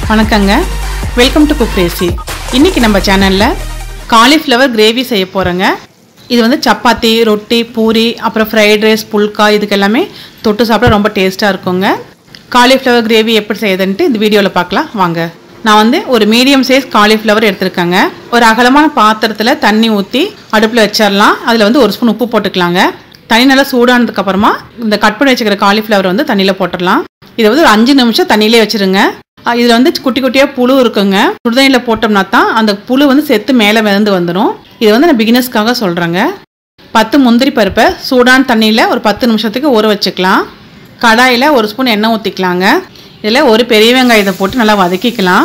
வணக்கங்க welcome to cook ரேசி இன்னைக்கு நம்ம சேனலில் காலிஃப்ளவர் கிரேவி செய்ய போகிறோங்க இது வந்து சப்பாத்தி ரொட்டி பூரி அப்புறம் ஃப்ரைட் ரைஸ் புல்கா இதுக்கு எல்லாமே தொட்டு சாப்பிட ரொம்ப டேஸ்ட்டாக இருக்குங்க காலிஃப்ளவர் கிரேவி எப்படி செய்யுதுன்ட்டு இந்த வீடியோவில் பார்க்கலாம் வாங்க நான் வந்து ஒரு மீடியம் சைஸ் காலிஃப்ளவர் எடுத்திருக்கேங்க ஒரு அகலமான பாத்திரத்தில் தண்ணி ஊற்றி அடுப்பில் வச்சிடலாம் அதில் வந்து ஒரு ஸ்பூன் உப்பு போட்டுக்கலாங்க தண்ணி நல்லா சூடானதுக்கு அப்புறமா இந்த கட் பண்ணி வச்சுக்கிற காலிஃப்ளவர் வந்து தண்ணியில் போட்டுடலாம் இதை வந்து ஒரு அஞ்சு நிமிஷம் தண்ணியிலே வச்சிருங்க அஹ் இதுல வந்து குட்டி குட்டியாக புழு இருக்குங்க சுடுதண்ணியில் போட்டோம்னா தான் அந்த புழு வந்து செத்து மேலே மிதந்து வந்துடும் இது வந்து நான் பிகினர்ஸ்க்காக சொல்கிறேங்க பத்து முந்திரி பருப்பை சூடான தண்ணியில் ஒரு பத்து நிமிஷத்துக்கு ஊற வச்சுக்கலாம் கடாயில் ஒரு ஸ்பூன் எண்ணெய் ஊற்றிக்கலாங்க இதில் ஒரு பெரிய வெங்காயத்தை போட்டு நல்லா வதக்கிக்கலாம்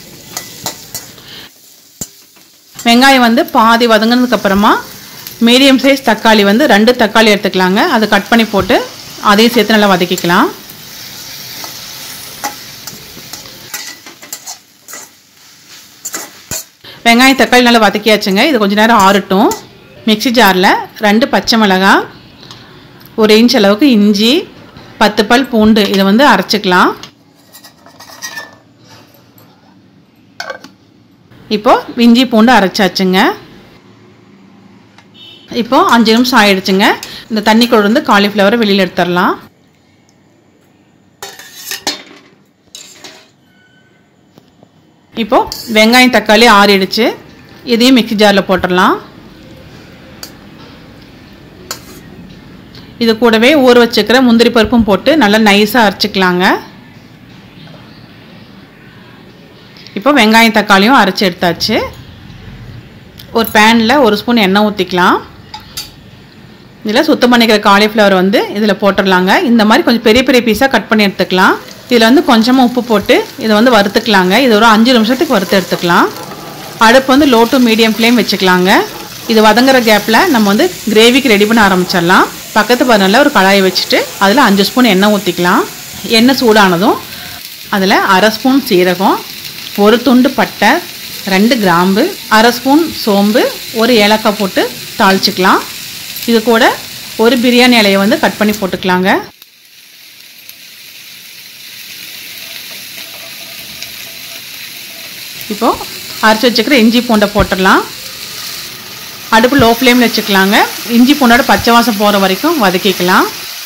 வெங்காயம் வந்து பாதி வதங்கினதுக்கு அப்புறமா மீடியம் சைஸ் தக்காளி வந்து ரெண்டு தக்காளி எடுத்துக்கலாங்க அதை கட் பண்ணி போட்டு அதையும் சேர்த்து நல்லா வதக்கிக்கலாம் வெங்காயம் தக்காளி நல்லா வதக்கியாச்சுங்க இது கொஞ்ச நேரம் ஆறட்டும் மிக்ஸி ஜாரில் ரெண்டு பச்சை மிளகாய் ஒரு இன்ச் அளவுக்கு இஞ்சி பத்து பல் பூண்டு இதை வந்து அரைச்சிக்கலாம் இப்போ இஞ்சி பூண்டு அரைச்சாச்சுங்க இப்போ அஞ்சு நிமிஷம் ஆயிடுச்சுங்க இந்த தண்ணிக்குள்ள இருந்து காலிஃப்ளவரை வெளியில் எடுத்துடலாம் இப்போ வெங்காயம் தக்காளி ஆறிடுச்சு இதையும் மிக்ஸி ஜாரில் போட்டுடலாம் இது கூடவே ஊற வச்சுக்கிற முந்திரி பருப்பும் போட்டு நல்லா நைஸாக அரைச்சிக்கலாங்க இப்போ வெங்காயம் தக்காளியும் அரைச்சி எடுத்தாச்சு ஒரு பேனில் ஒரு ஸ்பூன் எண்ணெய் ஊற்றிக்கலாம் இதில் சுத்தம் பண்ணிக்கிற காலிஃப்ளவர் வந்து இதில் போட்டுடலாங்க இந்த மாதிரி கொஞ்சம் பெரிய பெரிய பீஸாக கட் பண்ணி எடுத்துக்கலாம் இதில் வந்து கொஞ்சமாக உப்பு போட்டு இதை வந்து வறுத்துக்கலாங்க இது ஒரு அஞ்சு நிமிஷத்துக்கு வறுத்து எடுத்துக்கலாம் அடுப்பு வந்து லோ டு மீடியம் ஃப்ளேம் வச்சுக்கலாங்க இது வதங்குற கேப்பில் நம்ம வந்து கிரேவிக்கு ரெடி பண்ண ஆரம்பிச்சிடலாம் பக்கத்து பர்னரில் ஒரு கடாயை வச்சுட்டு அதில் அஞ்சு ஸ்பூன் எண்ணெய் ஊற்றிக்கலாம் எண்ணெய் சூடானதும் அதில் அரை ஸ்பூன் சீரகம் ஒரு துண்டு பட்டை ரெண்டு கிராம்பு அரை ஸ்பூன் சோம்பு ஒரு ஏலக்காய் போட்டு தாளிச்சுக்கலாம் இது கூட ஒரு பிரியாணி இலையை வந்து கட் பண்ணி போட்டுக்கலாங்க இப்போது அரைச்சி வச்சுக்கிற இஞ்சி பூண்டை போட்டுடலாம் அடுப்பு லோ ஃப்ளேமில் வச்சுக்கலாங்க இஞ்சி பூண்டோட பச்சை வாசம் போகிற வரைக்கும் வதக்கிக்கலாம்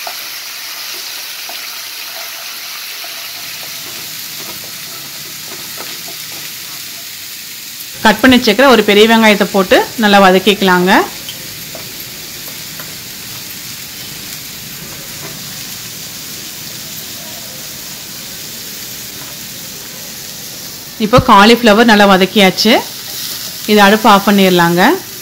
கட் பண்ணி வச்சுக்கிற ஒரு பெரிய வெங்காயத்தை போட்டு நல்லா வதக்கிக்கலாங்க இப்போ காலிஃப்ளவர் நல்லா வதக்கியாச்சு இது அடுப்பு ஆஃப் பண்ணிடலாங்க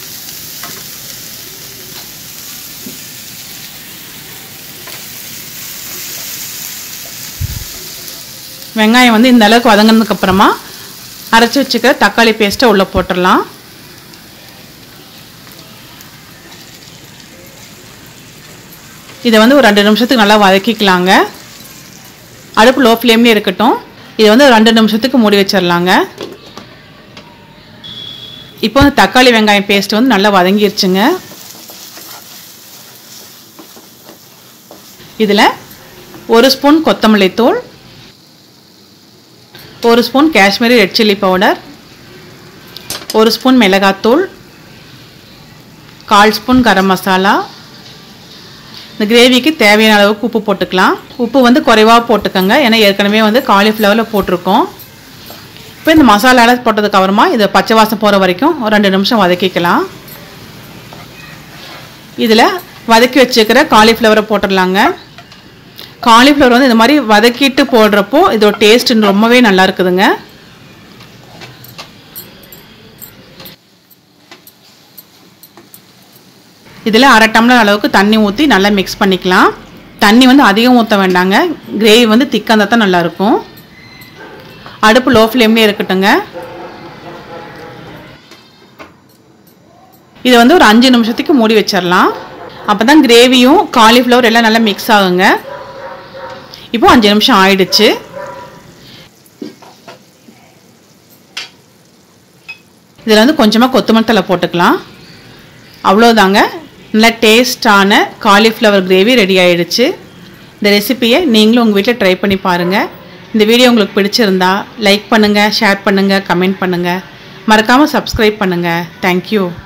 வெங்காயம் வந்து இந்த அளவுக்கு வதங்கினதுக்கு அப்புறமா அரைச்சி வச்சுக்கிற தக்காளி பேஸ்ட்டை உள்ளே போட்டுடலாம் இதை வந்து ஒரு ரெண்டு நிமிஷத்துக்கு நல்லா வதக்கிக்கலாங்க அடுப்பு லோ ஃப்ளேம்லேயே இருக்கட்டும் இதை வந்து ஒரு ரெண்டு நிமிஷத்துக்கு மூடி வச்சிடலாங்க இப்போ வந்து தக்காளி வெங்காயம் பேஸ்ட் வந்து நல்லா வதங்கிருச்சுங்க இதில் ஒரு ஸ்பூன் கொத்தமல்லி தூள் ஒரு spoon Kashmiri red chilli powder ஒரு ஸ்பூன் மிளகாத்தூள் கால் ஸ்பூன் கரம் மசாலா இந்த கிரேவிக்கு தேவையான அளவுக்கு உப்பு போட்டுக்கலாம் உப்பு வந்து குறைவாக போட்டுக்கோங்க ஏன்னா ஏற்கனவே வந்து காலிஃப்ளவரில் போட்டிருக்கோம் இப்போ இந்த மசாலாலாம் போட்டதுக்கு அப்புறமா இதை பச்சை வாசம் போகிற வரைக்கும் ஒரு ரெண்டு நிமிஷம் வதக்கிக்கலாம் இதில் வதக்கி வச்சுக்கிற காலிஃப்ளவரை போட்டுடலாங்க காலிஃப்ளவர் வந்து இந்த மாதிரி வதக்கிட்டு போடுறப்போ இதோட டேஸ்ட் ரொம்பவே நல்லா இருக்குதுங்க இதில் அரை டம்ளர் அளவுக்கு தண்ணி ஊற்றி நல்லா மிக்ஸ் பண்ணிக்கலாம் தண்ணி வந்து அதிகம் ஊற்ற வேண்டாங்க கிரேவி வந்து திக்காக இருந்தால் தான் நல்லாயிருக்கும் அடுப்பு லோ ஃப்ளேம்லேயே இருக்கட்டுங்க இதை வந்து ஒரு அஞ்சு நிமிஷத்துக்கு மூடி வச்சிடலாம் அப்போ தான் கிரேவியும் காலிஃப்ளவர் எல்லாம் நல்லா மிக்ஸ் ஆகுங்க இப்போ அஞ்சு நிமிஷம் ஆயிடுச்சு இதில் வந்து கொஞ்சமாக கொத்தமல்லி தலை போட்டுக்கலாம் அவ்வளோதாங்க நல்ல டேஸ்டான காலிஃப்ளவர் கிரேவி ரெடி ஆயிடுச்சு இந்த ரெசிபியை நீங்களும் உங்கள் வீட்டில் ட்ரை பண்ணி பாருங்கள் இந்த வீடியோ உங்களுக்கு பிடிச்சிருந்தா லைக் பண்ணுங்கள் ஷேர் பண்ணுங்கள் கமெண்ட் பண்ணுங்கள் மறக்காமல் சப்ஸ்கிரைப் பண்ணுங்கள் தேங்க்யூ